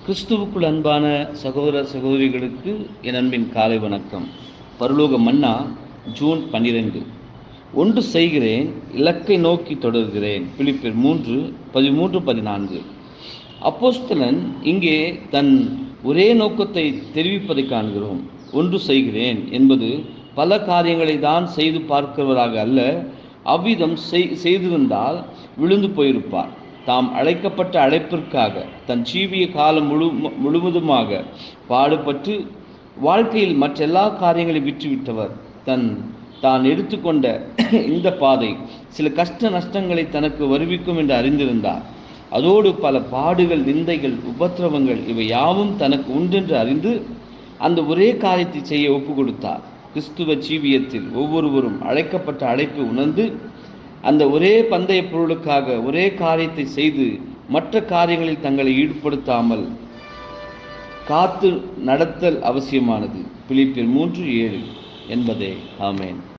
கிறிஸ்துவுக்குள் அன்பான சகோதர சகோதரிகளுக்கு என் அன்பின் காலை வணக்கம் பரலோக மன்னா ஜூன் பன்னிரெண்டு ஒன்று செய்கிறேன் இலக்கை நோக்கி தொடர்கிறேன் பிலிப்பியர் மூன்று பதிமூன்று பதினான்கு அப்போஸ்தலன் இங்கே தன் ஒரே நோக்கத்தை தெரிவிப்பதை காண்கிறோம் ஒன்று செய்கிறேன் என்பது பல காரியங்களை தான் செய்து பார்க்கிறவராக அல்ல அவ்விதம் செய் செய்திருந்தால் விழுந்து போயிருப்பார் தாம் அழைக்கப்பட்ட அழைப்பிற்காக தன் ஜீவிய காலம் முழு முழுவதுமாக பாடுபட்டு வாழ்க்கையில் மற்றெல்லா காரியங்களையும் விட்டுவிட்டவர் தன் தான் எடுத்துக்கொண்ட இந்த பாதை சில கஷ்ட நஷ்டங்களை தனக்கு வருவிக்கும் என்று அறிந்திருந்தார் அதோடு பல பாடுகள் நிந்தைகள் உபத்திரவங்கள் இவை யாவும் தனக்கு உண்டென்று அறிந்து அந்த ஒரே காரியத்தை செய்ய ஒப்பு கொடுத்தார் கிறிஸ்துவ ஜீவியத்தில் ஒவ்வொருவரும் அழைக்கப்பட்ட அழைப்பை உணர்ந்து அந்த ஒரே பந்தய பொருளுக்காக ஒரே காரியத்தை செய்து மற்ற காரியங்களில் தங்களை ஈடுபடுத்தாமல் காத்து நடத்தல் அவசியமானது பிலிப்பியர் மூன்று ஏழு என்பதே ஆமேன்